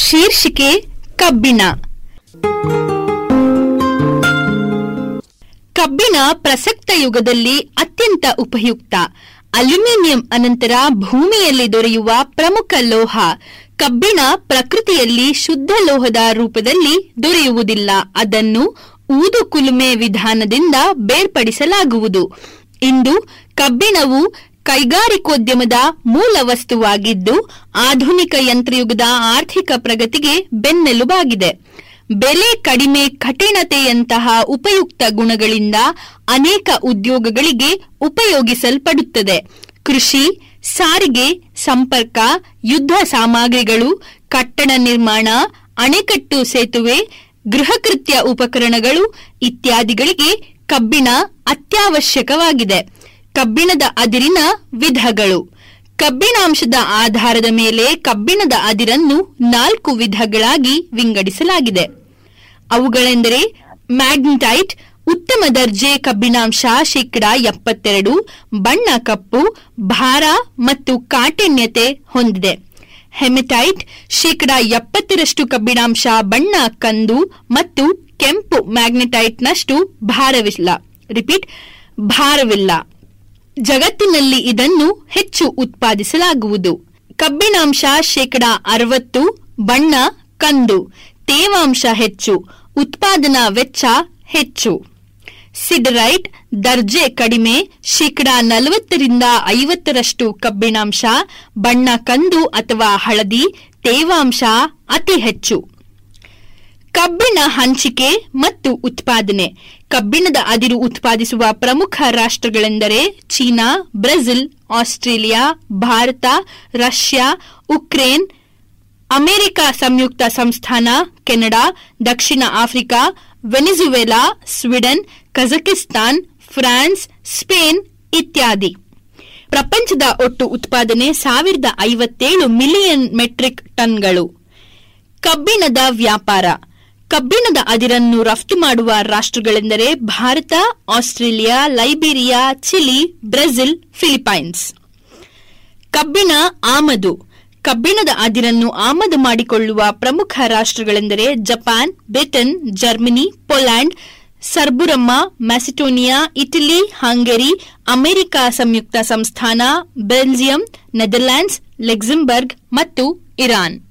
ಶೀರ್ಷಿಕೆ ಕಬ್ಬಿಣ ಕಬ್ಬಿಣ ಪ್ರಸಕ್ತ ಯುಗದಲ್ಲಿ ಅತ್ಯಂತ ಉಪಯುಕ್ತ ಅಲ್ಯೂಮಿನಿಯಂ ಅನಂತರ ಭೂಮಿಯಲ್ಲಿ ದೊರೆಯುವ ಪ್ರಮುಖ ಲೋಹ ಕಬ್ಬಿಣ ಪ್ರಕೃತಿಯಲ್ಲಿ ಶುದ್ಧ ಲೋಹದ ರೂಪದಲ್ಲಿ ದೊರೆಯುವುದಿಲ್ಲ ಅದನ್ನು ಊದು ಕುಲುಮೆ ವಿಧಾನದಿಂದ ಬೇರ್ಪಡಿಸಲಾಗುವುದು ಇಂದು ಕಬ್ಬಿಣವು ಕೈಗಾರಿಕೋದ್ಯಮದ ಮೂಲ ವಸ್ತುವಾಗಿದ್ದು ಆಧುನಿಕ ಯಂತ್ರಯುಗದ ಆರ್ಥಿಕ ಪ್ರಗತಿಗೆ ಬೆನ್ನೆಲುಬಾಗಿದೆ ಬೆಲೆ ಕಡಿಮೆ ಕಠಿಣತೆಯಂತಹ ಉಪಯುಕ್ತ ಗುಣಗಳಿಂದ ಅನೇಕ ಉದ್ಯೋಗಗಳಿಗೆ ಉಪಯೋಗಿಸಲ್ಪಡುತ್ತದೆ ಕೃಷಿ ಸಾರಿಗೆ ಸಂಪರ್ಕ ಯುದ್ಧ ಸಾಮಗ್ರಿಗಳು ಕಟ್ಟಡ ನಿರ್ಮಾಣ ಅಣೆಕಟ್ಟು ಸೇತುವೆ ಗೃಹಕೃತ್ಯ ಉಪಕರಣಗಳು ಇತ್ಯಾದಿಗಳಿಗೆ ಕಬ್ಬಿಣ ಅತ್ಯವಶ್ಯಕವಾಗಿದೆ ಕಬ್ಬಿಣದ ಅದಿರಿನ ವಿಧಗಳು ಕಬ್ಬಿಣಾಂಶದ ಆಧಾರದ ಮೇಲೆ ಕಬ್ಬಿಣದ ಅದಿರನ್ನು ನಾಲ್ಕು ವಿಧಗಳಾಗಿ ವಿಂಗಡಿಸಲಾಗಿದೆ ಅವುಗಳೆಂದರೆ ಮ್ಯಾಗ್ನೆಟೈಟ್ ಉತ್ತಮ ದರ್ಜೆ ಕಬ್ಬಿಣಾಂಶ ಶೇಕಡ ಎಪ್ಪತ್ತೆರಡು ಬಣ್ಣ ಕಪ್ಪು ಭಾರ ಮತ್ತು ಕಾಠಿಣ್ಯತೆ ಹೊಂದಿದೆ ಹೆಮೆಟೈಟ್ ಶೇಕಡ ಎಪ್ಪತ್ತರಷ್ಟು ಕಬ್ಬಿಣಾಂಶ ಬಣ್ಣ ಕಂದು ಮತ್ತು ಕೆಂಪು ಮ್ಯಾಗ್ನೆಟೈಟ್ನಷ್ಟು ಭಾರವಿಲ್ಲ ರಿಪೀಟ್ ಭಾರವಿಲ್ಲ ಜಗತ್ತಿನಲ್ಲಿ ಇದನ್ನು ಹೆಚ್ಚು ಉತ್ಪಾದಿಸಲಾಗುವುದು ಕಬ್ಬಿಣಾಂಶ ಶೇಕಡ ಅರವತ್ತು ಬಣ್ಣ ಕಂದು ತೇವಾಂಶ ಹೆಚ್ಚು ಉತ್ಪಾದನಾ ವೆಚ್ಚ ಹೆಚ್ಚು ಸಿಡರೈಟ್ ದರ್ಜೆ ಕಡಿಮೆ ಶೇಕಡ ನಲವತ್ತರಿಂದ ಐವತ್ತರಷ್ಟು ಕಬ್ಬಿಣಾಂಶ ಬಣ್ಣ ಕಂದು ಅಥವಾ ಹಳದಿ ತೇವಾಂಶ ಅತಿ ಹೆಚ್ಚು ಕಬ್ಬಿಣ ಹಂಚಿಕೆ ಮತ್ತು ಉತ್ಪಾದನೆ ಕಬ್ಬಿಣದ ಅದಿರು ಉತ್ಪಾದಿಸುವ ಪ್ರಮುಖ ರಾಷ್ಟ್ರಗಳೆಂದರೆ China Brazil Australia Bharat Russia Ukraine America ಸಂಯುಕ್ತ ಸಂಸ್ಥಾನ ಕೆನಡಾ ದಕ್ಷಿಣ Africa Venezuela Sweden Kazakhstan France Spain ಇತ್ಯಾದಿ ಪ್ರಪಂಚದ ಒಟ್ಟು ಉತ್ಪಾದನೆ ಸಾವಿರದ ಐವತ್ತೇಳು ಮಿಲಿಯನ್ ಮೆಟ್ರಿಕ್ ಟನ್ಗಳು ಕಬ್ಬಿಣದ ವ್ಯಾಪಾರ ಕಬ್ಬಿಣದ ಅದಿರನ್ನು ರಫ್ತು ಮಾಡುವ ರಾಷ್ಟ್ರಗಳೆಂದರೆ Bharat Australia Liberia Chile Brazil Philippines ಕಬ್ಬಿಣ ಆಮದು ಕಬ್ಬಿಣದ ಅದಿರನ್ನು ಆಮದು ಮಾಡಿಕೊಳ್ಳುವ ಪ್ರಮುಖ ರಾಷ್ಟ್ರಗಳೆಂದರೆ ಜಪಾನ್ ಬ್ರಿಟನ್ ಜರ್ಮನಿ ಪೋಲ್ಯಾಂಡ್ ಸರ್ಬುರಮ್ಮ ಮ್ಯಾಸಿಟೋನಿಯಾ ಇಟಲಿ ಹಂಗೇರಿ ಅಮೆರಿಕ ಸಂಯುಕ್ತ ಸಂಸ್ಥಾನ ಬೆಲ್ಜಿಯಂ ನೆದರ್ಲ್ಯಾಂಡ್ಸ್ ಲೆಕ್ಸಂಬರ್ಗ್ ಮತ್ತು ಇರಾನ್